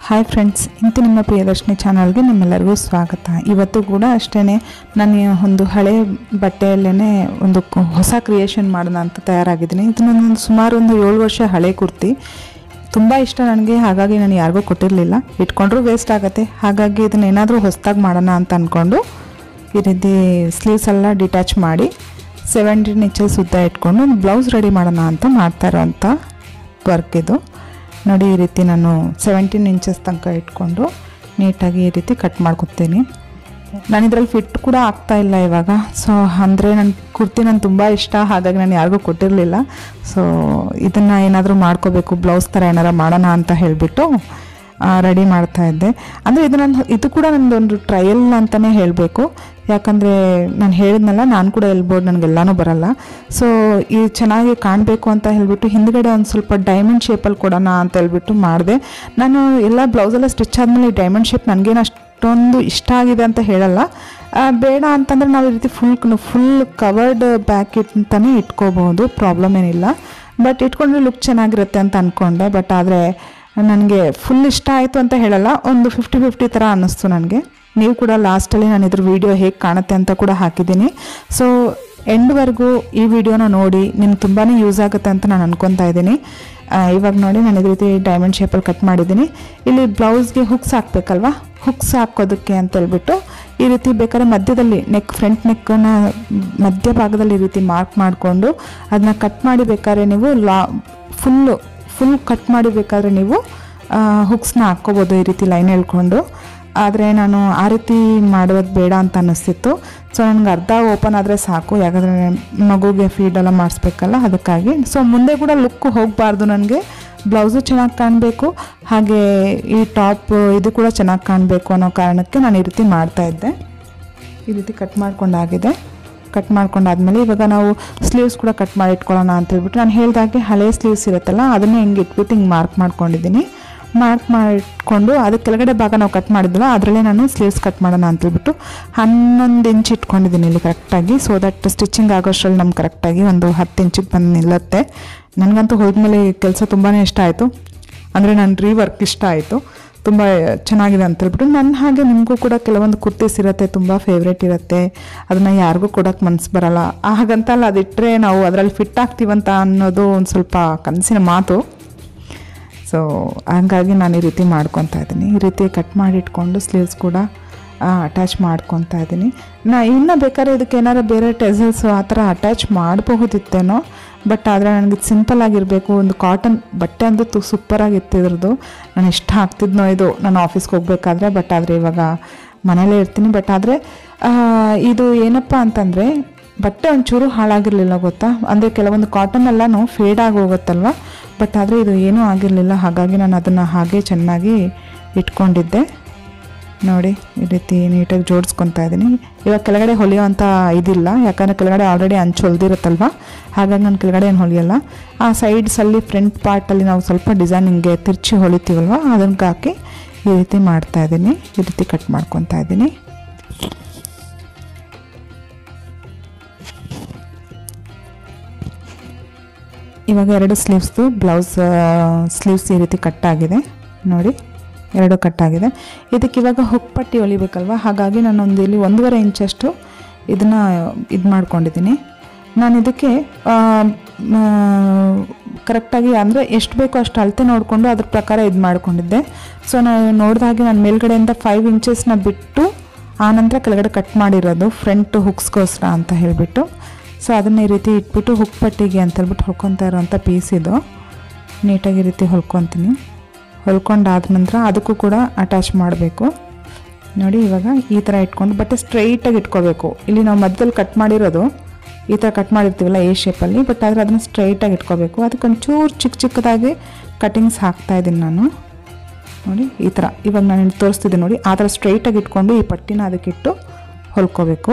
hi friends ಇಂತು ನಿಮ್ಮ ಪ್ರಿಯದರ್ಶಿನಿ ಚಾನಲ್ಗೆ ನಿಮ್ಮೆಲ್ಲರಿಗೂ ಸ್ವಾಗತ ಇವತ್ತು ಕೂಡ ಅಷ್ಟೇ ನಾನು ಒಂದು ಹಳೆ ಬಟ್ಟೆಯಲ್ಲೇ ಒಂದು ಕ- ಹೊಸ ಕ್ರಿಯೇಷನ್ ಮಾಡೋಣ ಅಂತ ತಯಾರಾಗಿದ್ದೀನಿ ಇದು ನನ್ನ ಸುಮಾರು ಒಂದು ಏಳು ವರ್ಷ ಹಳೆ ಕುರ್ತಿ ತುಂಬ ಇಷ್ಟ ನನಗೆ ಹಾಗಾಗಿ ನಾನು ಯಾರಿಗೂ ಕೊಟ್ಟಿರಲಿಲ್ಲ ಇಟ್ಕೊಂಡ್ರೂ ವೇಸ್ಟ್ ಆಗುತ್ತೆ ಹಾಗಾಗಿ ಇದನ್ನ ಏನಾದರೂ ಹೊಸದಾಗಿ ಮಾಡೋಣ ಅಂತ ಅಂದ್ಕೊಂಡು ಈ ರೀತಿ ಸ್ಲೀವ್ಸ್ ಎಲ್ಲ ಡಿಟ್ಯಾಚ್ ಮಾಡಿ ಸೆವೆಂಟೀನ್ ಇಂಚಸ್ ಉದ್ದ ಇಟ್ಕೊಂಡು ಒಂದು ಬ್ಲೌಸ್ ರೆಡಿ ಮಾಡೋಣ ಅಂತ ಮಾಡ್ತಾ ಇರೋಂಥ ವರ್ಕ್ ಇದು ನೋಡಿ ಈ ರೀತಿ ನಾನು ಸೆವೆಂಟೀನ್ ಇಂಚಸ್ ತನಕ ಇಟ್ಕೊಂಡು ನೀಟಾಗಿ ಈ ರೀತಿ ಕಟ್ ಮಾಡ್ಕೊತೀನಿ ನಾನು ಇದರಲ್ಲಿ ಫಿಟ್ ಕೂಡ ಆಗ್ತಾ ಇಲ್ಲ ಇವಾಗ ಸೊ ಅಂದರೆ ನನ್ನ ಕುರ್ತಿ ನನಗೆ ತುಂಬ ಇಷ್ಟ ಹಾಗಾಗಿ ನಾನು ಯಾರಿಗೂ ಕೊಟ್ಟಿರಲಿಲ್ಲ ಸೊ ಇದನ್ನು ಏನಾದರೂ ಮಾಡ್ಕೋಬೇಕು ಬ್ಲೌಸ್ ಥರ ಏನಾರು ಮಾಡೋಣ ಅಂತ ಹೇಳಿಬಿಟ್ಟು ರೆಡಿ ಮಾಡ್ತಾ ಇದ್ದೆ ಅಂದರೆ ಇದು ನನ್ನ ಇದು ಕೂಡ ನನ್ನದೊಂದು ಟ್ರಯಲ್ ಅಂತಲೇ ಹೇಳಬೇಕು ಯಾಕಂದರೆ ನಾನು ಹೇಳಿದ್ನಲ್ಲ ನಾನು ಕೂಡ ಎಲ್ಬೋದು ನನಗೆಲ್ಲನೂ ಬರಲ್ಲ ಸೊ ಇದು ಚೆನ್ನಾಗಿ ಕಾಣಬೇಕು ಅಂತ ಹೇಳಿಬಿಟ್ಟು ಹಿಂದ್ಗಡೆ ಒಂದು ಸ್ವಲ್ಪ ಡೈಮಂಡ್ ಶೇಪಲ್ಲಿ ಕೊಡೋಣ ಅಂತ ಹೇಳ್ಬಿಟ್ಟು ಮಾಡಿದೆ ನಾನು ಎಲ್ಲ ಬ್ಲೌಸೆಲ್ಲ ಸ್ಟಿಚ್ ಆದಮೇಲೆ ಈ ಡೈಮಂಡ್ ಶೇಪ್ ನನಗೇನು ಅಷ್ಟೊಂದು ಇಷ್ಟ ಆಗಿದೆ ಅಂತ ಹೇಳಲ್ಲ ಆ, ಬೇಡ ಅಂತಂದರೆ ನಾವು ಈ ರೀತಿ ಫುಲ್ ಫುಲ್ ಕವರ್ಡ್ ಬ್ಯಾಕ್ ಅಂತಲೇ ಇಟ್ಕೋಬಹುದು ಪ್ರಾಬ್ಲಮ್ ಏನಿಲ್ಲ ಬಟ್ ಇಟ್ಕೊಂಡ್ರೆ ಲುಕ್ ಚೆನ್ನಾಗಿರುತ್ತೆ ಅಂತ ಅಂದ್ಕೊಂಡೆ ಬಟ್ ಆದರೆ ನನಗೆ ಫುಲ್ ಇಷ್ಟ ಆಯಿತು ಅಂತ ಹೇಳಲ್ಲ ಒಂದು ಫಿಫ್ಟಿ ಫಿಫ್ಟಿ ಥರ ಅನ್ನಿಸ್ತು ನನಗೆ ನೀವು ಕೂಡ ಲಾಸ್ಟಲ್ಲಿ ನಾನು ಇದ್ರ ವಿಡಿಯೋ ಹೇಗೆ ಕಾಣುತ್ತೆ ಅಂತ ಕೂಡ ಹಾಕಿದ್ದೀನಿ ಸೊ ಎಂಡ್ವರೆಗೂ ಈ ವಿಡಿಯೋನ ನೋಡಿ ನಿಮ್ಗೆ ತುಂಬಾ ಯೂಸ್ ಆಗುತ್ತೆ ಅಂತ ನಾನು ಅನ್ಕೊತಾ ಇದ್ದೀನಿ ಆ, ಇವಾಗ ನೋಡಿ ನಾನು ಇದೇ ರೀತಿ ಡೈಮಂಡ್ ಶೇಪಲ್ಲಿ ಕಟ್ ಮಾಡಿದ್ದೀನಿ ಇಲ್ಲಿ ಬ್ಲೌಸ್ಗೆ ಹುಕ್ಸ್ ಹಾಕ್ಬೇಕಲ್ವಾ ಹುಕ್ಸ್ ಹಾಕೋದಕ್ಕೆ ಅಂತ ಹೇಳ್ಬಿಟ್ಟು ಈ ರೀತಿ ಬೇಕಾದ್ರೆ ಮಧ್ಯದಲ್ಲಿ ನೆಕ್ ಫ್ರಂಟ್ ನೆಕ್ಕನ್ನು ಮಧ್ಯ ಭಾಗದಲ್ಲಿ ಈ ರೀತಿ ಮಾರ್ಕ್ ಮಾಡಿಕೊಂಡು ಅದನ್ನ ಕಟ್ ಮಾಡಿ ಬೇಕಾದ್ರೆ ನೀವು ಲಾ ಫುಲ್ಲು ಫುಲ್ ಕಟ್ ಮಾಡಿ ಬೇಕಾದ್ರೆ ನೀವು ಹುಕ್ಸ್ನ ಹಾಕ್ಕೋಬೋದು ಈ ರೀತಿ ಲೈನ್ ಹೇಳ್ಕೊಂಡು ಆದರೆ ನಾನು ಆ ರೀತಿ ಮಾಡೋದು ಬೇಡ ಅಂತ ಅನ್ನಿಸ್ತಿತ್ತು ಸೊ ನನಗೆ ಅರ್ಧ ಓಪನ್ ಆದರೆ ಸಾಕು ಯಾಕಂದರೆ ಮಗುಗೆ ಫೀಡೆಲ್ಲ ಮಾಡಿಸ್ಬೇಕಲ್ಲ ಅದಕ್ಕಾಗಿ ಸೊ ಮುಂದೆ ಕೂಡ ಲುಕ್ ಹೋಗಬಾರ್ದು ನನಗೆ ಬ್ಲೌಸು ಚೆನ್ನಾಗಿ ಕಾಣಬೇಕು ಹಾಗೆ ಈ ಟಾಪ್ ಇದು ಕೂಡ ಚೆನ್ನಾಗಿ ಕಾಣಬೇಕು ಅನ್ನೋ ಕಾರಣಕ್ಕೆ ನಾನು ಈ ರೀತಿ ಮಾಡ್ತಾಯಿದ್ದೆ ಈ ರೀತಿ ಕಟ್ ಮಾಡ್ಕೊಂಡಾಗಿದೆ ಕಟ್ ಮಾಡ್ಕೊಂಡಾದ್ಮೇಲೆ ಇವಾಗ ನಾವು ಸ್ಲೀವ್ಸ್ ಕೂಡ ಕಟ್ ಮಾಡಿ ಇಟ್ಕೊಳ್ಳೋಣ ಅಂತ ಹೇಳ್ಬಿಟ್ಟು ನಾನು ಹೇಳ್ದಾಗೆ ಹಳೆ ಸ್ಲೀವ್ಸ್ ಇರುತ್ತಲ್ಲ ಅದನ್ನೇ ಹಿಂಗೆ ಇಟ್ಬಿಟ್ಟು ಹಿಂಗೆ ಮಾರ್ಕ್ ಮಾಡ್ಕೊಂಡಿದ್ದೀನಿ ಮಾರ್ಕ್ ಮಾಡಿಟ್ಕೊಂಡು ಅದಕ್ಕೆ ಕೆಳಗಡೆ ಭಾಗ ನಾವು ಕಟ್ ಮಾಡಿದ್ವಲ್ಲ ಅದರಲ್ಲೇ ನಾನು ಸ್ಲೀವ್ಸ್ ಕಟ್ ಮಾಡೋಣ ಅಂತ ಹೇಳ್ಬಿಟ್ಟು ಹನ್ನೊಂದು ಇಂಚ್ ಇಟ್ಕೊಂಡಿದ್ದೀನಿ ಇಲ್ಲಿ ಕರೆಕ್ಟಾಗಿ ಸೊ ದಟ್ ಸ್ಟಿಚಿಂಗ್ ಆಗೋಷ್ಟರಲ್ಲಿ ನಮ್ಗೆ ಕರೆಕ್ಟಾಗಿ ಒಂದು ಹತ್ತು ಇಂಚಿಗೆ ಬಂದು ನಿಲ್ಲುತ್ತೆ ನನಗಂತೂ ಹೋದ್ಮೇಲೆ ಕೆಲಸ ತುಂಬಾ ಇಷ್ಟ ಆಯಿತು ಅಂದರೆ ನನ್ನ ರೀ ವರ್ಕ್ ಇಷ್ಟ ಆಯಿತು ತುಂಬ ಚೆನ್ನಾಗಿದೆ ಅಂತ ಹೇಳ್ಬಿಟ್ಟು ನನ್ನ ಹಾಗೆ ನಿಮಗೂ ಕೂಡ ಕೆಲವೊಂದು ಕುರ್ತೀಸ್ ಇರುತ್ತೆ ತುಂಬ ಫೇವ್ರೇಟ್ ಇರುತ್ತೆ ಅದನ್ನು ಯಾರಿಗೂ ಕೊಡೋಕ್ಕೆ ಮನಸ್ಸು ಬರಲ್ಲ ಹಾಗಂತಲ್ಲ ಅದಿಟ್ಟರೆ ನಾವು ಅದರಲ್ಲಿ ಫಿಟ್ ಆಗ್ತೀವಂತ ಅನ್ನೋದು ಒಂದು ಸ್ವಲ್ಪ ಕನಸಿನ ಮಾತು ಸೊ ಹಾಗಾಗಿ ನಾನು ಈ ರೀತಿ ಮಾಡ್ಕೊತಾ ಇದ್ದೀನಿ ಈ ರೀತಿ ಕಟ್ ಮಾಡಿ ಇಟ್ಕೊಂಡು ಸ್ಲೀವ್ಸ್ ಕೂಡ ಅಟ್ಯಾಚ್ ಮಾಡ್ಕೊತಾ ಇದ್ದೀನಿ ನಾ ಇನ್ನು ಬೇಕಾದ್ರೆ ಇದಕ್ಕೆ ಏನಾರು ಬೇರೆ ಟೆಸಲ್ಸ್ ಆ ಥರ ಅಟ್ಯಾಚ್ ಮಾಡಬಹುದಿತ್ತೇನೋ ಬಟ್ ಆದರೆ ನನಗೆ ಸಿಂಪಲ್ ಆಗಿರಬೇಕು ಒಂದು ಕಾಟನ್ ಬಟ್ಟೆ ಅಂತೂ ತು ಸೂಪರಾಗಿತ್ತು ಇದ್ರದ್ದು ನಾನು ಇಷ್ಟ ಆಗ್ತಿದ್ನೋ ಇದು ನಾನು ಆಫೀಸ್ಗೆ ಹೋಗ್ಬೇಕಾದ್ರೆ ಬಟ್ ಆದರೆ ಇವಾಗ ಮನೇಲೇ ಇರ್ತೀನಿ ಬಟ್ ಆದರೆ ಇದು ಏನಪ್ಪ ಅಂತಂದರೆ ಬಟ್ಟೆ ಒಂಚೂರು ಹಾಳಾಗಿರಲಿಲ್ಲ ಗೊತ್ತಾ ಅಂದರೆ ಕೆಲವೊಂದು ಕಾಟನ್ ಎಲ್ಲನೂ ಫೇಡ್ ಆಗಿ ಹೋಗುತ್ತಲ್ವ ಬಟ್ ಆದರೆ ಇದು ಏನೂ ಆಗಿರಲಿಲ್ಲ ಹಾಗಾಗಿ ನಾನು ಅದನ್ನು ಹಾಗೆ ಚೆನ್ನಾಗಿ ಇಟ್ಕೊಂಡಿದ್ದೆ ನೋಡಿ ಈ ರೀತಿ ನೀಟಾಗಿ ಜೋಡಿಸ್ಕೊತಾ ಇದ್ದೀನಿ ಇವಾಗ ಕೆಳಗಡೆ ಹೊಲಿಯೋವಂಥ ಇದಿಲ್ಲ ಯಾಕಂದರೆ ಕೆಳಗಡೆ ಆಲ್ರೆಡಿ ಅಂಚು ಹೊಲ್ದಿರುತ್ತಲ್ವ ಹಾಗಾಗಿ ನಾನು ಕೆಳಗಡೆ ಏನು ಹೊಲಿಯಲ್ಲ ಆ ಸೈಡ್ಸಲ್ಲಿ ಫ್ರಂಟ್ ಪಾರ್ಟಲ್ಲಿ ನಾವು ಸ್ವಲ್ಪ ಡಿಸೈನ್ ಹಿಂಗೆ ತಿರ್ಚಿ ಹೊಲಿತೀವಲ್ವ ಅದಕ್ಕೆ ಹಾಕಿ ಈ ರೀತಿ ಮಾಡ್ತಾ ಇದ್ದೀನಿ ಈ ರೀತಿ ಕಟ್ ಮಾಡ್ಕೊತಾ ಇದ್ದೀನಿ ಇವಾಗ ಎರಡು ಸ್ಲೀವ್ಸ್ದು ಬ್ಲೌಸ್ ಸ್ಲೀವ್ಸ್ ಈ ರೀತಿ ಕಟ್ಟಾಗಿದೆ ನೋಡಿ ಎರಡು ಕಟ್ಟಾಗಿದೆ ಇದಕ್ಕೆ ಇವಾಗ ಹುಕ್ ಪಟ್ಟಿ ಹೊಲಿಬೇಕಲ್ವ ಹಾಗಾಗಿ ನಾನೊಂದು ಇಲ್ಲಿ ಒಂದೂವರೆ ಇಂಚಷ್ಟು ಇದನ್ನು ಇದು ಮಾಡ್ಕೊಂಡಿದ್ದೀನಿ ನಾನು ಇದಕ್ಕೆ ಕರೆಕ್ಟಾಗಿ ಅಂದರೆ ಎಷ್ಟು ಬೇಕೋ ಅಷ್ಟು ಅಳತೆ ನೋಡಿಕೊಂಡು ಅದ್ರ ಪ್ರಕಾರ ಇದು ಮಾಡ್ಕೊಂಡಿದ್ದೆ ಸೊ ನಾನು ನೋಡಿದಾಗೆ ನಾನು ಮೇಲ್ಗಡೆಯಿಂದ ಫೈವ್ ಇಂಚಸ್ನ ಬಿಟ್ಟು ಆನಂತರ ಕೆಳಗಡೆ ಕಟ್ ಮಾಡಿರೋದು ಫ್ರಂಟ್ ಹುಕ್ಸ್ಗೋಸ್ಕರ ಅಂತ ಹೇಳಿಬಿಟ್ಟು ಸೊ ಅದನ್ನ ಈ ರೀತಿ ಇಟ್ಬಿಟ್ಟು ಹುಕ್ ಪಟ್ಟಿಗೆ ಅಂತ ಹೇಳ್ಬಿಟ್ಟು ಹೊಲ್ಕೊತಾ ಇರೋವಂಥ ಪೀಸ್ ಇದು ನೀಟಾಗಿ ಈ ರೀತಿ ಹೊಲ್ಕೊತೀನಿ ಹೊಲ್ಕೊಂಡಾದ ನಂತರ ಅದಕ್ಕೂ ಕೂಡ ಅಟ್ಯಾಚ್ ಮಾಡಬೇಕು ನೋಡಿ ಇವಾಗ ಈ ಥರ ಇಟ್ಕೊಂಡು ಬಟ್ಟೆ ಸ್ಟ್ರೈಟಾಗಿ ಇಟ್ಕೋಬೇಕು ಇಲ್ಲಿ ನಾವು ಮಧ್ಯದಲ್ಲಿ ಕಟ್ ಮಾಡಿರೋದು ಈ ಥರ ಕಟ್ ಮಾಡಿರ್ತೀವಲ್ಲ ಎ ಶೇಪಲ್ಲಿ ಬಟ್ ಆದರೆ ಅದನ್ನು ಸ್ಟ್ರೈಟಾಗಿ ಇಟ್ಕೋಬೇಕು ಅದಕ್ಕೆ ಒಂಚೂರು ಚಿಕ್ಕ ಚಿಕ್ಕದಾಗಿ ಕಟಿಂಗ್ಸ್ ಹಾಕ್ತಾ ಇದ್ದೀನಿ ನಾನು ನೋಡಿ ಈ ಥರ ಇವಾಗ ನಾನು ಇಲ್ಲಿ ತೋರಿಸ್ತಿದ್ದೆ ನೋಡಿ ಆ ಥರ ಸ್ಟ್ರೈಟಾಗಿ ಇಟ್ಕೊಂಡು ಈ ಪಟ್ಟಿನ ಅದಕ್ಕಿಟ್ಟು ಹೊಲ್ಕೋಬೇಕು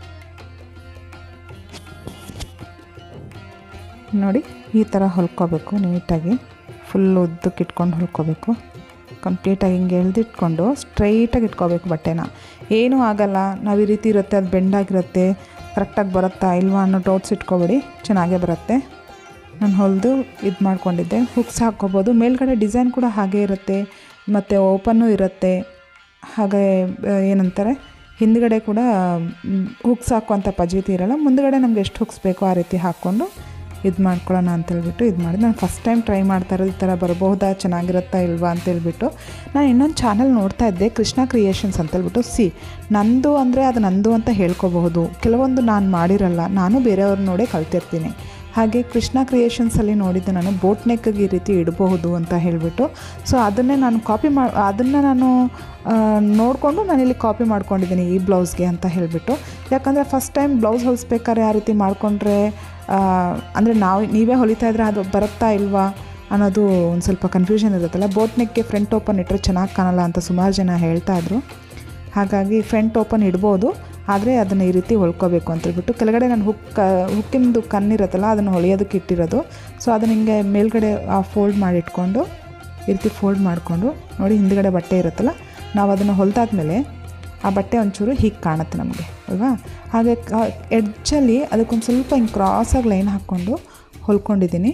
ನೋಡಿ ಈ ಥರ ಹೊಲ್ಕೋಬೇಕು ನೀಟಾಗಿ ಫುಲ್ ಉದ್ದಕ್ಕೆ ಇಟ್ಕೊಂಡು ಹೊಲ್ಕೋಬೇಕು ಕಂಪ್ಲೀಟಾಗಿ ಹಿಂಗೆ ಎಳ್ದಿಟ್ಕೊಂಡು ಸ್ಟ್ರೈಟಾಗಿ ಇಟ್ಕೋಬೇಕು ಬಟ್ಟೆನ ಏನೂ ಆಗಲ್ಲ ನಾವು ಈ ರೀತಿ ಇರುತ್ತೆ ಅದು ಬೆಂಡಾಗಿರುತ್ತೆ ಕರೆಕ್ಟಾಗಿ ಬರುತ್ತಾ ಇಲ್ವಾ ಅನ್ನೋ ಡೌಟ್ಸ್ ಇಟ್ಕೊಬೇಡಿ ಚೆನ್ನಾಗೇ ಬರುತ್ತೆ ನಾನು ಹೊಲಿದು ಇದು ಮಾಡ್ಕೊಂಡಿದ್ದೆ ಹುಕ್ಸ್ ಹಾಕ್ಕೋಬೋದು ಮೇಲ್ಗಡೆ ಡಿಸೈನ್ ಕೂಡ ಹಾಗೇ ಇರುತ್ತೆ ಮತ್ತು ಓಪನ್ನು ಇರುತ್ತೆ ಹಾಗೆ ಆ, ಏನಂತಾರೆ ಹಿಂದ್ಗಡೆ ಕೂಡ ಹುಕ್ಸ್ ಹಾಕುವಂಥ ಪದ್ಧತಿ ಇರಲ್ಲ ಮುಂದ್ಗಡೆ ನಮ್ಗೆ ಎಷ್ಟು ಹುಕ್ಸ್ ಬೇಕೋ ಆ ರೀತಿ ಹಾಕ್ಕೊಂಡು ಇದು ಮಾಡ್ಕೊಳ್ಳೋಣ ಅಂತೇಳ್ಬಿಟ್ಟು ಇದು ಮಾಡಿದೆ ನಾನು ಫಸ್ಟ್ ಟೈಮ್ ಟ್ರೈ ಮಾಡ್ತಾ ಇರೋದು ಈ ಥರ ಬರಬಹುದಾ ಚೆನ್ನಾಗಿರುತ್ತಾ ಇಲ್ವಾ ಅಂತೇಳ್ಬಿಟ್ಟು ನಾನು ಇನ್ನೊಂದು ಚಾನಲ್ ನೋಡ್ತಾ ಇದ್ದೆ ಕೃಷ್ಣ ಕ್ರಿಯೇಷನ್ಸ್ ಅಂತೇಳ್ಬಿಟ್ಟು ಸಿ ನಂದು ಅಂದರೆ ಅದು ನಂದು ಅಂತ ಹೇಳ್ಕೋಬಹುದು ಕೆಲವೊಂದು ನಾನು ಮಾಡಿರಲ್ಲ ನಾನು ಬೇರೆಯವ್ರು ನೋಡೇ ಕಲ್ತಿರ್ತೀನಿ ಹಾಗೆ ಕೃಷ್ಣ ಕ್ರಿಯೇಷನ್ಸಲ್ಲಿ ನೋಡಿದ್ದೆ ನಾನು ಬೋಟ್ ನೆಕ್ಗೆ ಈ ರೀತಿ ಇಡಬಹುದು ಅಂತ ಹೇಳಿಬಿಟ್ಟು ಸೊ ಅದನ್ನೇ ನಾನು ಕಾಪಿ ಮಾ ಅದನ್ನು ನಾನು ಆ, ನೋಡಿಕೊಂಡು ನಾನಿಲ್ಲಿ ಕಾಪಿ ಮಾಡ್ಕೊಂಡಿದ್ದೀನಿ ಈ ಬ್ಲೌಸ್ಗೆ ಅಂತ ಹೇಳಿಬಿಟ್ಟು ಯಾಕಂದರೆ ಫಸ್ಟ್ ಟೈಮ್ ಬ್ಲೌಸ್ ಹೊಲಿಸ್ಬೇಕಾದ್ರೆ ಆ ರೀತಿ ಮಾಡಿಕೊಂಡ್ರೆ ಅಂದರೆ ನಾವು ನೀವೇ ಹೊಲಿತಾ ಇದ್ರೆ ಅದು ಬರುತ್ತಾ ಇಲ್ವಾ ಅನ್ನೋದು ಒಂದು ಸ್ವಲ್ಪ ಕನ್ಫ್ಯೂಷನ್ ಇರುತ್ತಲ್ಲ ಬೋಟ್ ನೆಕ್ಗೆ ಫ್ರಂಟ್ ಓಪನ್ ಇಟ್ಟರೆ ಚೆನ್ನಾಗಿ ಕಾಣಲ್ಲ ಅಂತ ಸುಮಾರು ಜನ ಹೇಳ್ತಾ ಇದ್ರು ಹಾಗಾಗಿ ಫ್ರಂಟ್ ಓಪನ್ ಇಡ್ಬೋದು ಆದರೆ ಅದನ್ನು ಈ ರೀತಿ ಹೊಲ್ಕೋಬೇಕು ಅಂತೇಳ್ಬಿಟ್ಟು ಕೆಳಗಡೆ ನಾನು ಹುಕ್ ಹುಕ್ಕಿಂದು ಕಣ್ಣಿರುತ್ತಲ್ಲ ಅದನ್ನು ಹೊಲಿಯೋದಕ್ಕೆ ಇಟ್ಟಿರೋದು ಸೊ ಅದನ್ನ ಹಿಂಗೆ ಮೇಲ್ಗಡೆ ಆ ಫೋಲ್ಡ್ ಮಾಡಿ ಇಟ್ಕೊಂಡು ಈ ರೀತಿ ಫೋಲ್ಡ್ ಮಾಡಿಕೊಂಡು ನೋಡಿ ಹಿಂದ್ಗಡೆ ಬಟ್ಟೆ ಇರುತ್ತಲ್ಲ ನಾವು ಅದನ್ನು ಹೊಲ್ದಾದ್ಮೇಲೆ ಆ ಬಟ್ಟೆ ಒಂಚೂರು ಹೀಗೆ ಕಾಣುತ್ತೆ ನಮಗೆ ಅಲ್ವಾ ಹಾಗೆ ಎಡ್ಜಲ್ಲಿ ಅದಕ್ಕೊಂದು ಸ್ವಲ್ಪ ಹಿಂಗೆ ಕ್ರಾಸಾಗಿ ಲೈನ್ ಹಾಕ್ಕೊಂಡು ಹೊಲ್ಕೊಂಡಿದ್ದೀನಿ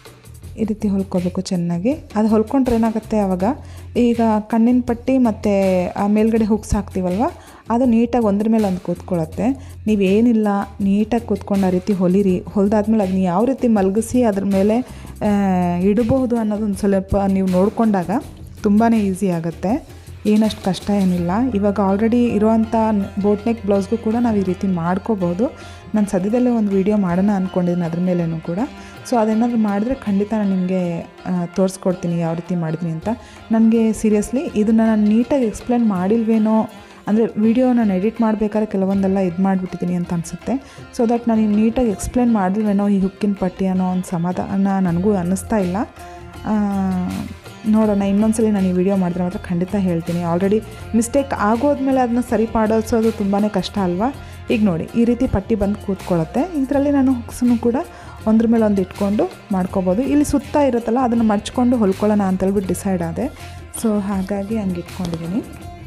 ಈ ರೀತಿ ಹೊಲ್ಕೋಬೇಕು ಚೆನ್ನಾಗಿ ಅದು ಹೊಲ್ಕೊಂಡ್ರೆ ಏನಾಗುತ್ತೆ ಆವಾಗ ಈಗ ಕಣ್ಣಿನ ಪಟ್ಟಿ ಮತ್ತು ಆ ಮೇಲ್ಗಡೆ ಹುಕ್ಸ್ ಹಾಕ್ತೀವಲ್ವ ಅದು ನೀಟಾಗಿ ಒಂದ್ರ ಮೇಲೆ ಒಂದು ಕೂತ್ಕೊಳ್ಳುತ್ತೆ ನೀವೇನಿಲ್ಲ ನೀಟಾಗಿ ಕೂತ್ಕೊಂಡು ಆ ರೀತಿ ಹೊಲಿರಿ ಹೊಲ್ದಾದ್ಮೇಲೆ ಅದನ್ನ ಯಾವ ರೀತಿ ಮಲಗಿಸಿ ಅದ್ರ ಮೇಲೆ ಆ, ಇಡಬಹುದು ಅನ್ನೋದು ಒಂದು ಸ್ವಲ್ಪ ನೀವು ನೋಡಿಕೊಂಡಾಗ ತುಂಬಾ ಈಸಿ ಆಗುತ್ತೆ ಏನಷ್ಟು ಕಷ್ಟ ಏನಿಲ್ಲ ಇವಾಗ ಆಲ್ರೆಡಿ ಇರೋವಂಥ ಬೋಟ್ ನೆಕ್ ಬ್ಲೌಸ್ಗೂ ಕೂಡ ನಾವು ಈ ರೀತಿ ಮಾಡ್ಕೋಬೋದು ನಾನು ಸದ್ಯದಲ್ಲೇ ಒಂದು ವೀಡಿಯೋ ಮಾಡೋಣ ಅಂದ್ಕೊಂಡಿದ್ದೀನಿ ಅದ್ರ ಮೇಲೇನೂ ಕೂಡ ಸೊ ಅದೇನಾದರೂ ಮಾಡಿದ್ರೆ ಖಂಡಿತ ನಾನು ನಿಮಗೆ ತೋರಿಸ್ಕೊಡ್ತೀನಿ ಯಾವ ರೀತಿ ಮಾಡಿದ್ದೀನಿ ಅಂತ ನನಗೆ ಸೀರಿಯಸ್ಲಿ ಇದನ್ನು ನಾನು ನೀಟಾಗಿ ಎಕ್ಸ್ಪ್ಲೇನ್ ಮಾಡಿಲ್ವೇನೋ ಅಂದರೆ ವಿಡಿಯೋ ನಾನು ಎಡಿಟ್ ಮಾಡಬೇಕಾದ್ರೆ ಕೆಲವೊಂದೆಲ್ಲ ಇದು ಮಾಡಿಬಿಟ್ಟಿದ್ದೀನಿ ಅಂತ ಅನಿಸುತ್ತೆ ಸೊ ದಟ್ ನಾನು ನೀಟಾಗಿ ಎಕ್ಸ್ಪ್ಲೇನ್ ಮಾಡಿಲ್ವೇನೋ ಈ ಹುಕ್ಕಿನ ಪಟ್ಟಿ ಅನ್ನೋ ಒಂದು ಸಮಾಧಾನ ನನಗೂ ಅನ್ನಿಸ್ತಾ ಇಲ್ಲ ಆ, ನೋಡೋಣ ಇನ್ನೊಂದ್ಸಲಿ ನಾನು ಈ ವಿಡಿಯೋ ಮಾಡಿದ್ರೆ ಮಾತ್ರ ಖಂಡಿತ ಹೇಳ್ತೀನಿ ಆಲ್ರೆಡಿ ಮಿಸ್ಟೇಕ್ ಆಗೋದ್ಮೇಲೆ ಅದನ್ನ ಸರಿ ಮಾಡೋಸೋದು ತುಂಬಾ ಕಷ್ಟ ಅಲ್ವಾ ಈಗ ನೋಡಿ ಈ ರೀತಿ ಪಟ್ಟಿ ಬಂದು ಕೂತ್ಕೊಳ್ಳುತ್ತೆ ಇದರಲ್ಲಿ ನಾನು ಹುಕ್ಸನ್ನು ಕೂಡ ಒಂದ್ರ ಮೇಲೆ ಒಂದು ಇಟ್ಕೊಂಡು ಮಾಡ್ಕೋಬೋದು ಇಲ್ಲಿ ಸುತ್ತ ಇರುತ್ತಲ್ಲ ಅದನ್ನು ಮಡ್ಚ್ಕೊಂಡು ಹೊಲ್ಕೊಳ್ಳೋಣ ಅಂತೇಳ್ಬಿಟ್ಟು ಡಿಸೈಡ್ ಆದೆ ಸೊ ಹಾಗಾಗಿ ಹಂಗೆ ಇಟ್ಕೊಂಡಿದ್ದೀನಿ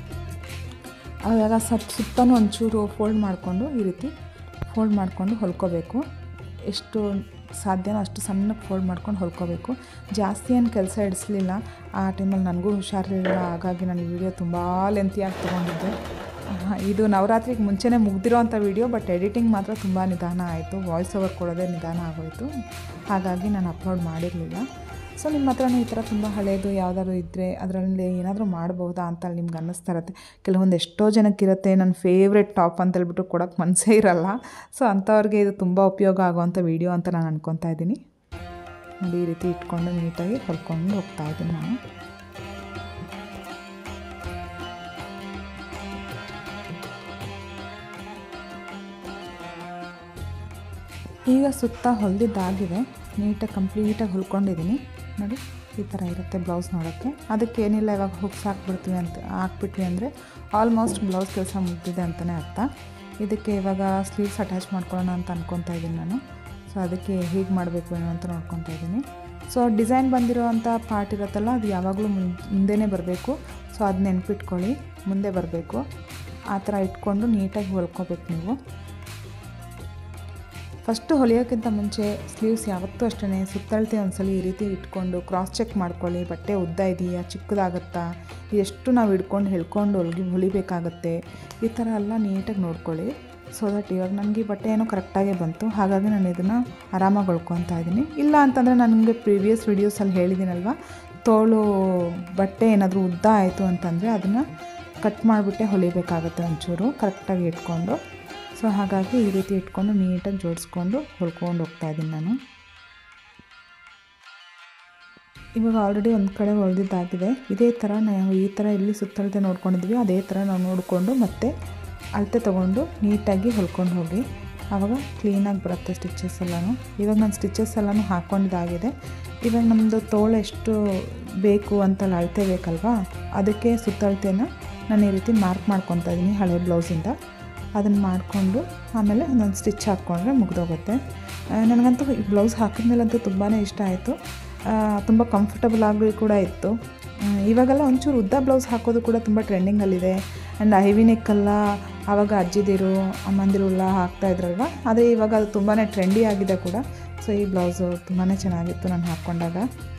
ಆವಾಗ ಸ್ವಲ್ಪ ಸುತ್ತನೂ ಒಂಚೂರು ಫೋಲ್ಡ್ ಮಾಡಿಕೊಂಡು ಈ ರೀತಿ ಫೋಲ್ಡ್ ಮಾಡಿಕೊಂಡು ಹೊಲ್ಕೋಬೇಕು ಎಷ್ಟು ಸಾಧ್ಯನೋ ಅಷ್ಟು ಸಣ್ಣಕ್ಕೆ ಫೋಲ್ಡ್ ಮಾಡ್ಕೊಂಡು ಹೊಲ್ಕೋಬೇಕು ಜಾಸ್ತಿ ಏನು ಕೆಲಸ ಇಡಿಸ್ಲಿಲ್ಲ ಆ ಟೈಮಲ್ಲಿ ನನಗೂ ಹುಷಾರಿರಲಿಲ್ಲ ಹಾಗಾಗಿ ನಾನು ಈ ವಿಡಿಯೋ ತುಂಬ ಲೆಂತಿಯಾಗಿ ತೊಗೊಂಡಿದ್ದೆ ಆಹಾ, ಇದು ನವರಾತ್ರಿಗೆ ಮುಂಚೆನೇ ಮುಗ್ದಿರೋ ಅಂಥ ವಿಡಿಯೋ ಬಟ್ ಎಡಿಟಿಂಗ್ ಮಾತ್ರ ತುಂಬ ನಿಧಾನ ಆಯಿತು ವಾಯ್ಸ್ ಓವರ್ ಕೊಡೋದೇ ನಿಧಾನ ಆಗೋಯಿತು ಹಾಗಾಗಿ ನಾನು ಅಪ್ಲೋಡ್ ಮಾಡಿರಲಿಲ್ಲ ಸೊ ನಿಮ್ಮ ಹತ್ರನೂ ಈ ಥರ ತುಂಬ ಹಳೇದು ಯಾವ್ದಾದ್ರು ಇದ್ದರೆ ಅದರಲ್ಲಿ ಏನಾದರೂ ಮಾಡ್ಬೋದಾ ಅಂತ ನಿಮ್ಗೆ ಅನ್ನಿಸ್ತಾ ಇರುತ್ತೆ ಕೆಲವೊಂದು ಎಷ್ಟೋ ಜನಕ್ಕಿರುತ್ತೆ ನನ್ನ ಫೇವ್ರೆಟ್ ಟಾಪ್ ಅಂತ ಹೇಳ್ಬಿಟ್ಟು ಕೊಡೋಕ್ಕೆ ಮನಸ್ಸೇ ಇರಲ್ಲ ಸೊ ಅಂಥವ್ರಿಗೆ ಇದು ತುಂಬ ಉಪಯೋಗ ಆಗುವಂಥ ವೀಡಿಯೋ ಅಂತ ನಾನು ಅನ್ಕೊತಾ ಇದ್ದೀನಿ ನೋಡಿ ಈ ರೀತಿ ಇಟ್ಕೊಂಡು ನೀಟಾಗಿ ಹೊಲ್ಕೊಂಡು ಹೋಗ್ತಾ ಇದ್ದೀನಿ ನಾನು ಈಗ ಸುತ್ತ ಹೊಲಿದಿದ್ದಾಗಿದೆ ನೀಟಾಗಿ ಕಂಪ್ಲೀಟಾಗಿ ಹೊಲ್ಕೊಂಡಿದ್ದೀನಿ ನೋಡಿ ಈ ಥರ ಇರುತ್ತೆ ಬ್ಲೌಸ್ ನೋಡೋಕ್ಕೆ ಅದಕ್ಕೆ ಏನಿಲ್ಲ ಇವಾಗ ಹುಕ್ಸ್ ಹಾಕ್ಬಿಡ್ತೀವಿ ಅಂತ ಹಾಕ್ಬಿಟ್ವಿ ಅಂದರೆ ಆಲ್ಮೋಸ್ಟ್ ಬ್ಲೌಸ್ ಕೆಲಸ ಮುಗ್ದಿದೆ ಅಂತಲೇ ಅರ್ಥ ಇದಕ್ಕೆ ಇವಾಗ ಸ್ಲೀವ್ಸ್ ಅಟ್ಯಾಚ್ ಮಾಡ್ಕೊಳ್ಳೋಣ ಅಂತ ಅನ್ಕೊತಾ ಇದ್ದೀನಿ ನಾನು ಸೊ ಅದಕ್ಕೆ ಹೇಗೆ ಮಾಡಬೇಕು ಏನೋ ಅಂತ ನೋಡ್ಕೊತಾ ಇದ್ದೀನಿ ಸೊ ಡಿಸೈನ್ ಬಂದಿರೋವಂಥ ಪಾರ್ಟ್ ಇರುತ್ತಲ್ಲ ಅದು ಯಾವಾಗಲೂ ಮುನ್ ಮುಂದೆನೇ ಬರಬೇಕು ಸೊ ಅದು ನೆನ್ಪಿಟ್ಕೊಳ್ಳಿ ಮುಂದೆ ಬರಬೇಕು ಆ ಥರ ಇಟ್ಕೊಂಡು ನೀಟಾಗಿ ಹೊಲ್ಕೋಬೇಕು ನೀವು ಫಸ್ಟು ಹೊಲಿಯೋಕ್ಕಿಂತ ಮುಂಚೆ ಸ್ಲೀವ್ಸ್ ಯಾವತ್ತೂ ಅಷ್ಟೇ ಸುತ್ತಳತೆ ಒಂದ್ಸಲ ಈ ರೀತಿ ಇಟ್ಕೊಂಡು ಕ್ರಾಸ್ ಚೆಕ್ ಮಾಡ್ಕೊಳ್ಳಿ ಬಟ್ಟೆ ಉದ್ದ ಇದೆಯಾ ಚಿಕ್ಕದಾಗತ್ತಾ ಎಷ್ಟು ನಾವು ಹಿಡ್ಕೊಂಡು ಹೇಳ್ಕೊಂಡು ಹೊಲ್ಗಿ ಹೊಲಿಬೇಕಾಗತ್ತೆ ಈ ಥರ ಎಲ್ಲ ನೀಟಾಗಿ ನೋಡ್ಕೊಳ್ಳಿ ಸೊ ದಟ್ ಇವಾಗ ನನಗೆ ಈ ಬಟ್ಟೆ ಏನೋ ಕರೆಕ್ಟಾಗೇ ಬಂತು ಹಾಗಾಗಿ ನಾನು ಇದನ್ನು ಆರಾಮಾಗಿ ಹೊಲ್ಕೊತಾ ಇದ್ದೀನಿ ಇಲ್ಲ ಅಂತಂದರೆ ನನಗೆ ಪ್ರೀವಿಯಸ್ ವೀಡಿಯೋಸಲ್ಲಿ ಹೇಳಿದ್ದೀನಲ್ವ ತೋಳು ಬಟ್ಟೆ ಏನಾದರೂ ಉದ್ದ ಆಯಿತು ಅಂತಂದರೆ ಅದನ್ನು ಕಟ್ ಮಾಡಿಬಿಟ್ಟೆ ಹೊಲಿಬೇಕಾಗತ್ತೆ ಒಂಚೂರು ಕರೆಕ್ಟಾಗಿ ಇಟ್ಕೊಂಡು ಸೊ ಹಾಗಾಗಿ ಈ ರೀತಿ ಇಟ್ಕೊಂಡು ನೀಟಾಗಿ ಜೋಡಿಸ್ಕೊಂಡು ಹೊಲ್ಕೊಂಡು ಹೋಗ್ತಾ ಇದ್ದೀನಿ ನಾನು ಇವಾಗ ಆಲ್ರೆಡಿ ಒಂದು ಕಡೆ ಹೊಲ್ದಿದ್ದಾಗಿದೆ ಇದೇ ಥರ ನಾವು ಈ ಥರ ಎಲ್ಲಿ ಸುತ್ತಳತೆ ನೋಡ್ಕೊಂಡಿದ್ವಿ ಅದೇ ಥರ ನಾವು ನೋಡಿಕೊಂಡು ಮತ್ತೆ ಅಳತೆ ತೊಗೊಂಡು ನೀಟಾಗಿ ಹೊಲ್ಕೊಂಡು ಹೋಗಿ ಆವಾಗ ಕ್ಲೀನಾಗಿ ಬರುತ್ತೆ ಸ್ಟಿಚಸ್ ಎಲ್ಲನೂ ಇವಾಗ ನಾನು ಸ್ಟಿಚಸ್ ಎಲ್ಲನೂ ಹಾಕ್ಕೊಂಡಿದ್ದಾಗಿದೆ ಇವಾಗ ನಮ್ಮದು ತೋಳು ಎಷ್ಟು ಬೇಕು ಅಂತ ಅಳತೆ ಬೇಕಲ್ವಾ ಅದಕ್ಕೆ ಸುತ್ತಳತೆನ ನಾನು ಈ ರೀತಿ ಮಾರ್ಕ್ ಮಾಡ್ಕೊತಾ ಇದ್ದೀನಿ ಹಳೆ ಬ್ಲೌಸಿಂದ ಅದನ್ನು ಮಾಡಿಕೊಂಡು ಆಮೇಲೆ ಒಂದೊಂದು ಸ್ಟಿಚ್ ಹಾಕ್ಕೊಂಡ್ರೆ ಮುಗ್ದೋಗುತ್ತೆ ಆ, ನನಗಂತೂ ಈ ಬ್ಲೌಸ್ ಹಾಕಿದ್ಮೇಲಂತೂ ತುಂಬಾ ಇಷ್ಟ ಆಯಿತು ತುಂಬ ಕಂಫರ್ಟಬಲ್ ಆಗಿ ಕೂಡ ಇತ್ತು ಆ, ಇವಾಗೆಲ್ಲ ಒಂಚೂರು ಉದ್ದ ಬ್ಲೌಸ್ ಹಾಕೋದು ಕೂಡ ತುಂಬ ಟ್ರೆಂಡಿಂಗಲ್ಲಿದೆ ಆ್ಯಂಡ್ ಹೆವಿ ನೆಕ್ಕೆಲ್ಲ ಆವಾಗ ಅಜ್ಜಿದಿರು ಅಮ್ಮಂದಿರು ಎಲ್ಲ ಹಾಕ್ತಾ ಇದ್ರಲ್ವ ಅದೇ ಇವಾಗ ಅದು ತುಂಬಾ ಟ್ರೆಂಡಿ ಆಗಿದೆ ಕೂಡ ಸೊ ಸೊ ಈ ಬ್ಲೌಸು ತುಂಬಾ ಚೆನ್ನಾಗಿತ್ತು ನಾನು ಹಾಕ್ಕೊಂಡಾಗ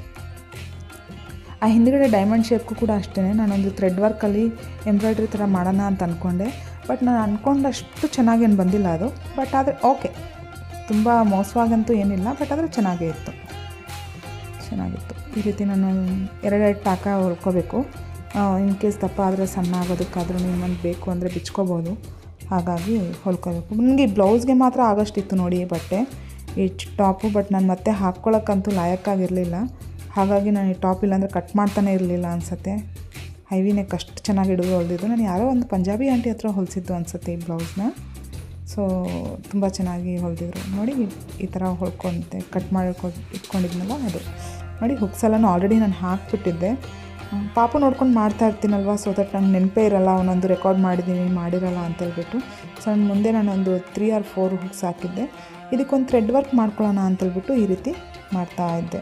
ಆ ಹಿಂದ್ಗಡೆ ಡೈಮಂಡ್ ಶೇಪ್ಗೂ ಕೂಡ ಅಷ್ಟೇ ನಾನೊಂದು ಥ್ರೆಡ್ ವರ್ಕಲ್ಲಿ ಎಂಬ್ರಾಯ್ಡ್ರಿ ಥರ ಮಾಡೋಣ ಅಂತ ಅಂದ್ಕೊಂಡೆ ಬಟ್ ನಾನು ಅಂದ್ಕೊಂಡಷ್ಟು ಚೆನ್ನಾಗೇನು ಬಂದಿಲ್ಲ ಅದು ಬಟ್ ಆದರೆ ಓಕೆ ತುಂಬ ಮೋಸವಾಗಂತೂ ಏನಿಲ್ಲ ಬಟ್ ಆದರೆ ಚೆನ್ನಾಗೇ ಇತ್ತು ಚೆನ್ನಾಗಿತ್ತು ಈ ರೀತಿ ನಾನು ಎರಡೆರಡು ಟಾಕ ಹೊಲ್ಕೋಬೇಕು ಇನ್ ಕೇಸ್ ದಪ್ಪ ಆದರೆ ಸಣ್ಣ ಆಗೋದಕ್ಕಾದ್ರೂ ಇನ್ನೊಂದು ಬೇಕು ಅಂದರೆ ಬಿಚ್ಕೋಬೋದು ಹಾಗಾಗಿ ಹೊಲ್ಕೋಬೇಕು ನನಗೆ ಈ ಬ್ಲೌಸ್ಗೆ ಮಾತ್ರ ಆಗಷ್ಟಿತ್ತು ನೋಡಿ ಈ ಬಟ್ಟೆ ಈ ಟಾಪು ಬಟ್ ನಾನು ಮತ್ತೆ ಹಾಕ್ಕೊಳ್ಳೋಕ್ಕಂತೂ ಲಾಯಕ್ಕಾಗಿರಲಿಲ್ಲ ಹಾಗಾಗಿ ನಾನು ಈ ಟಾಪ್ ಇಲ್ಲಾಂದರೆ ಕಟ್ ಮಾಡ್ತಾನೆ ಇರಲಿಲ್ಲ ಅನಿಸುತ್ತೆ ಹೈವಿ ನೆಕ್ ಅಷ್ಟು ಚೆನ್ನಾಗಿ ಹಿಡಿದು ಹೊಲ್ದಿದ್ದು ನಾನು ಯಾರೋ ಒಂದು ಪಂಜಾಬಿ ಆಂಟಿ ಹತ್ರ ಹೊಲಿಸಿದ್ದು ಅನಿಸುತ್ತೆ ಈ ಬ್ಲೌಸ್ನ ಸೊ ತುಂಬ ಚೆನ್ನಾಗಿ ಹೊಲಿದಿದ್ರು ನೋಡಿ ಈ ಥರ ಹೊಲ್ಕೊಂತೆ ಕಟ್ ಮಾಡಿ ಇಟ್ಕೊಂಡಿದ್ನಲ್ಲ ಅದು ನೋಡಿ ಹುಕ್ಸ್ ಎಲ್ಲನೂ ಆಲ್ರೆಡಿ ನಾನು ಹಾಕ್ಬಿಟ್ಟಿದ್ದೆ ಹ್ಮ್, ಪಾಪು ನೋಡ್ಕೊಂಡು ಮಾಡ್ತಾ ಇರ್ತೀನಲ್ವ ಸೊ ದಟ್ ನಂಗೆ ನೆನಪೇ ಇರಲ್ಲ ಅವನೊಂದು ರೆಕಾರ್ಡ್ ಮಾಡಿದ್ದೀನಿ ಮಾಡಿರಲ್ಲ ಅಂತ ಹೇಳ್ಬಿಟ್ಟು ಸೊ ನಾನು ಮುಂದೆ ನಾನೊಂದು ತ್ರೀ ಆರ್ ಫೋರ್ ಹುಕ್ಸ್ ಹಾಕಿದ್ದೆ ಇದಕ್ಕೊಂದು ಥ್ರೆಡ್ ವರ್ಕ್ ಮಾಡ್ಕೊಳ್ಳೋಣ ಅಂತೇಳ್ಬಿಟ್ಟು ಈ ರೀತಿ ಮಾಡ್ತಾ ಇದ್ದೆ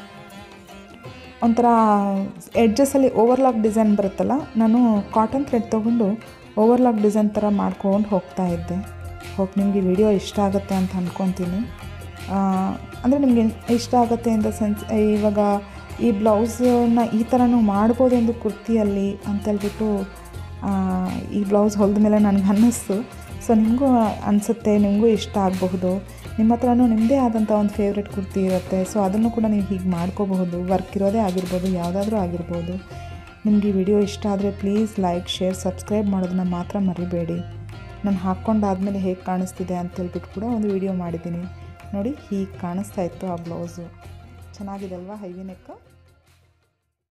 ಒಂಥರ ಎಡ್ಜಸ್ಸಲ್ಲಿ ಓವರ್ಲಾಕ್ ಡಿಸೈನ್ ಬರುತ್ತಲ್ಲ ನಾನು ಕಾಟನ್ ಥ್ರೆಡ್ ತೊಗೊಂಡು ಓವರ್ಲಾಕ್ ಡಿಸೈನ್ ಥರ ಮಾಡ್ಕೊಂಡು ಹೋಗ್ತಾ ಇದ್ದೆ ಹೋಗಿ ನಿಮಗೆ ವಿಡಿಯೋ ಇಷ್ಟ ಆಗುತ್ತೆ ಅಂತ ಅಂದ್ಕೊತೀನಿ ಅಂದರೆ ನಿಮಗೆ ಇಷ್ಟ ಆಗುತ್ತೆ ಇನ್ ದ ಸೆನ್ಸ್ ಇವಾಗ ಈ ಬ್ಲೌಸನ್ನ ಈ ಥರನೂ ಮಾಡ್ಬೋದು ಒಂದು ಕುರ್ತಿಯಲ್ಲಿ ಅಂತೇಳ್ಬಿಟ್ಟು ಆ, ಈ ಬ್ಲೌಸ್ ಹೊಲಿದ ಮೇಲೆ ನನಗೆ ಅನ್ನಿಸ್ತು ಸೊ ನಿಮಗೂ ಅನಿಸುತ್ತೆ ನಿಮಗೂ ಇಷ್ಟ ಆಗಬಹುದು ನಿಮ್ಮ ಹತ್ರನೂ ನಿಮ್ಮದೇ ಆದಂಥ ಒಂದು ಫೇವ್ರೆಟ್ ಕುರ್ತಿ ಇರುತ್ತೆ ಸೊ ಅದನ್ನು ಕೂಡ ನೀವು ಹೀಗೆ ಮಾಡ್ಕೋಬಹುದು ವರ್ಕ್ ಇರೋದೇ ಆಗಿರ್ಬೋದು ಯಾವುದಾದ್ರೂ ಆಗಿರ್ಬೋದು ನಿಮಗೆ ಈ ವಿಡಿಯೋ ಇಷ್ಟ ಆದರೆ ಪ್ಲೀಸ್ ಲೈಕ್ ಶೇರ್ ಸಬ್ಸ್ಕ್ರೈಬ್ ಮಾಡೋದನ್ನ ಮಾತ್ರ ಮರಿಬೇಡಿ ನಾನು ಹಾಕ್ಕೊಂಡಾದ್ಮೇಲೆ ಹೇಗೆ ಕಾಣಿಸ್ತಿದೆ ಅಂತೇಳ್ಬಿಟ್ಟು ಕೂಡ ಒಂದು ವಿಡಿಯೋ ಮಾಡಿದ್ದೀನಿ ನೋಡಿ ಹೀಗೆ ಕಾಣಿಸ್ತಾ ಇತ್ತು ಆ ಬ್ಲೌಸು ಚೆನ್ನಾಗಿದೆ ಅಲ್ವಾ ಹೈವಿ ನೆಕ್